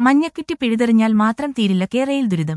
മഞ്ഞക്കുറ്റി പിഴുതെറിഞ്ഞാൽ മാത്രം തീരില്ല കേരയിൽ ദുരിതം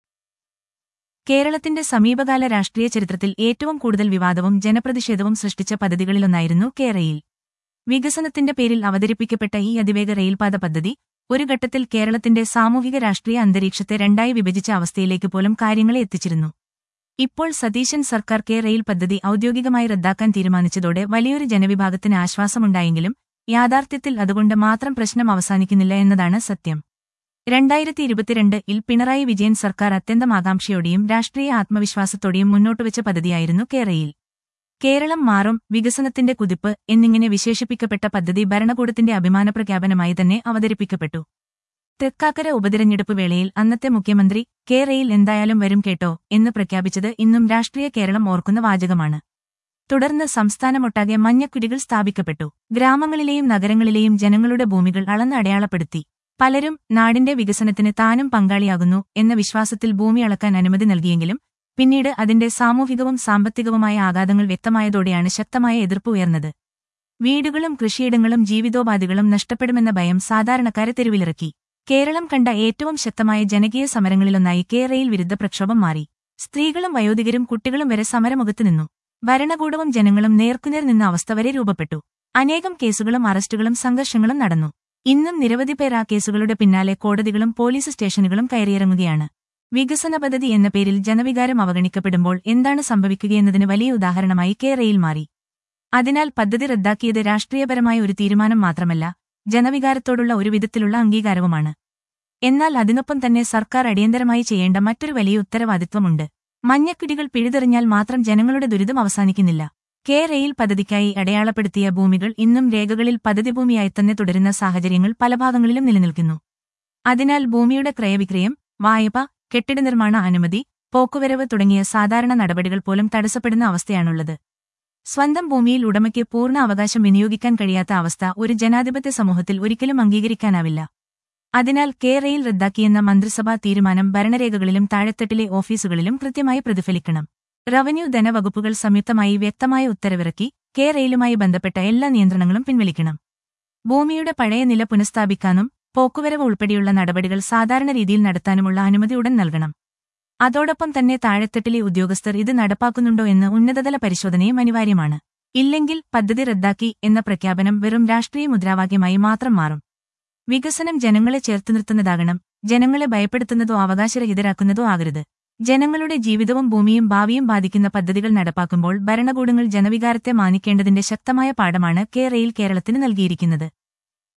കേരളത്തിന്റെ സമീപകാല രാഷ്ട്രീയ ചരിത്രത്തിൽ ഏറ്റവും കൂടുതൽ വിവാദവും ജനപ്രതിഷേധവും സൃഷ്ടിച്ച പദ്ധതികളിലൊന്നായിരുന്നു കേരയിൽ വികസനത്തിന്റെ പേരിൽ അവതരിപ്പിക്കപ്പെട്ട ഈ അതിവേഗ റെയിൽപാത പദ്ധതി ഒരു ഘട്ടത്തിൽ കേരളത്തിന്റെ സാമൂഹിക രാഷ്ട്രീയ അന്തരീക്ഷത്തെ രണ്ടായി വിഭജിച്ച അവസ്ഥയിലേക്ക് പോലും കാര്യങ്ങളെ എത്തിച്ചിരുന്നു ഇപ്പോൾ സതീശൻ സർക്കാർ കെ റെയിൽ പദ്ധതി ഔദ്യോഗികമായി റദ്ദാക്കാൻ തീരുമാനിച്ചതോടെ വലിയൊരു ജനവിഭാഗത്തിന് ആശ്വാസമുണ്ടായെങ്കിലും യാഥാർത്ഥ്യത്തിൽ അതുകൊണ്ട് മാത്രം പ്രശ്നം അവസാനിക്കുന്നില്ല എന്നതാണ് സത്യം രണ്ടായിരത്തി ഇരുപത്തിരണ്ട് ഇൽ പിണറായി വിജയൻ സർക്കാർ അത്യന്തം ആകാംക്ഷയോടെയും രാഷ്ട്രീയ ആത്മവിശ്വാസത്തോടെയും മുന്നോട്ടുവച്ച പദ്ധതിയായിരുന്നു കേരയിൽ കേരളം മാറും വികസനത്തിന്റെ കുതിപ്പ് എന്നിങ്ങനെ വിശേഷിപ്പിക്കപ്പെട്ട പദ്ധതി ഭരണകൂടത്തിന്റെ അഭിമാന പ്രഖ്യാപനമായി തന്നെ അവതരിപ്പിക്കപ്പെട്ടു തൃക്കാക്കര ഉപതിരഞ്ഞെടുപ്പ് വേളയിൽ അന്നത്തെ മുഖ്യമന്ത്രി കേരയിൽ എന്തായാലും വരും കേട്ടോ എന്ന് പ്രഖ്യാപിച്ചത് ഇന്നും രാഷ്ട്രീയ കേരളം ഓർക്കുന്ന വാചകമാണ് തുടർന്ന് സംസ്ഥാനമൊട്ടാകെ മഞ്ഞക്കുരികൾ സ്ഥാപിക്കപ്പെട്ടു ഗ്രാമങ്ങളിലെയും നഗരങ്ങളിലെയും ജനങ്ങളുടെ ഭൂമികൾ അളന്ന് അടയാളപ്പെടുത്തി പലരും നാടിന്റെ വികസനത്തിന് താനും പങ്കാളിയാകുന്നു എന്ന വിശ്വാസത്തിൽ ഭൂമി അളക്കാൻ അനുമതി നൽകിയെങ്കിലും പിന്നീട് അതിന്റെ സാമൂഹികവും സാമ്പത്തികവുമായ ആഘാതങ്ങൾ വ്യക്തമായതോടെയാണ് ശക്തമായ എതിർപ്പ് ഉയർന്നത് വീടുകളും കൃഷിയിടങ്ങളും ജീവിതോപാധികളും നഷ്ടപ്പെടുമെന്ന ഭയം സാധാരണക്കാരെ തെരുവിലിറക്കി കേരളം കണ്ട ഏറ്റവും ശക്തമായ ജനകീയ സമരങ്ങളിലൊന്നായി കേരയിൽ വിരുദ്ധ പ്രക്ഷോഭം മാറി സ്ത്രീകളും വയോധികരും കുട്ടികളും വരെ സമരമുഖത്ത് നിന്നു ഭരണകൂടവും ജനങ്ങളും നേർക്കുനേർ നിന്ന അവസ്ഥ വരെ രൂപപ്പെട്ടു അനേകം കേസുകളും അറസ്റ്റുകളും സംഘർഷങ്ങളും നടന്നു ഇന്നും നിരവധി പേർ ആ കേസുകളുടെ പിന്നാലെ കോടതികളും പോലീസ് സ്റ്റേഷനുകളും കയറിയിറങ്ങുകയാണ് വികസന പദ്ധതി എന്ന പേരിൽ ജനവികാരം അവഗണിക്കപ്പെടുമ്പോൾ എന്താണ് സംഭവിക്കുകയെന്നതിന് വലിയ ഉദാഹരണമായി കേരയിൽ മാറി അതിനാൽ പദ്ധതി റദ്ദാക്കിയത് രാഷ്ട്രീയപരമായ ഒരു തീരുമാനം മാത്രമല്ല ജനവികാരത്തോടുള്ള ഒരു വിധത്തിലുള്ള അംഗീകാരവുമാണ് എന്നാൽ അതിനൊപ്പം തന്നെ സർക്കാർ അടിയന്തരമായി ചെയ്യേണ്ട മറ്റൊരു വലിയ ഉത്തരവാദിത്വമുണ്ട് മഞ്ഞക്കുടികൾ പിഴുതെറിഞ്ഞാൽ മാത്രം ജനങ്ങളുടെ ദുരിതം അവസാനിക്കുന്നില്ല കെ റെയിൽ പദ്ധതിക്കായി അടയാളപ്പെടുത്തിയ ഭൂമികൾ ഇന്നും രേഖകളിൽ പദ്ധതി ഭൂമിയായി തന്നെ തുടരുന്ന സാഹചര്യങ്ങൾ പല ഭാഗങ്ങളിലും നിലനിൽക്കുന്നു അതിനാൽ ഭൂമിയുടെ ക്രയവിക്രയം വായ്പ കെട്ടിട നിർമ്മാണ അനുമതി പോക്കുവരവ് തുടങ്ങിയ സാധാരണ നടപടികൾ പോലും തടസ്സപ്പെടുന്ന അവസ്ഥയാണുള്ളത് സ്വന്തം ഭൂമിയിൽ ഉടമയ്ക്ക് പൂർണ്ണ അവകാശം വിനിയോഗിക്കാൻ കഴിയാത്ത അവസ്ഥ ഒരു ജനാധിപത്യ സമൂഹത്തിൽ ഒരിക്കലും അംഗീകരിക്കാനാവില്ല അതിനാൽ കെ റെയിൽ റദ്ദാക്കിയെന്ന മന്ത്രിസഭാ തീരുമാനം ഭരണരേഖകളിലും താഴെത്തട്ടിലെ ഓഫീസുകളിലും കൃത്യമായി പ്രതിഫലിക്കണം റവന്യൂ ധനവകുപ്പുകൾ സംയുക്തമായി വ്യക്തമായ ഉത്തരവിറക്കി കെ റെയിലുമായി ബന്ധപ്പെട്ട എല്ലാ നിയന്ത്രണങ്ങളും പിൻവലിക്കണം ഭൂമിയുടെ പഴയ നില പുനഃസ്ഥാപിക്കാനും പോക്കുവരവ് ഉൾപ്പെടെയുള്ള നടപടികൾ സാധാരണ രീതിയിൽ നടത്താനുമുള്ള അനുമതി ഉടൻ നൽകണം അതോടൊപ്പം തന്നെ താഴെത്തട്ടിലെ ഉദ്യോഗസ്ഥർ ഇത് നടപ്പാക്കുന്നുണ്ടോ എന്ന് ഉന്നതതല പരിശോധനയും അനിവാര്യമാണ് ഇല്ലെങ്കിൽ പദ്ധതി റദ്ദാക്കി എന്ന പ്രഖ്യാപനം വെറും രാഷ്ട്രീയ മുദ്രാവാക്യമായി മാത്രം മാറും വികസനം ജനങ്ങളെ ചേർത്തു നിർത്തുന്നതാകണം ജനങ്ങളെ ഭയപ്പെടുത്തുന്നതോ അവകാശരഹിതരാക്കുന്നതോ ആകരുത് ജനങ്ങളുടെ ജീവിതവും ഭൂമിയും ഭാവിയും ബാധിക്കുന്ന പദ്ധതികൾ നടപ്പാക്കുമ്പോൾ ഭരണകൂടങ്ങൾ ജനവികാരത്തെ മാനിക്കേണ്ടതിന്റെ ശക്തമായ പാഠമാണ് കെ റെയിൽ കേരളത്തിന് നൽകിയിരിക്കുന്നത്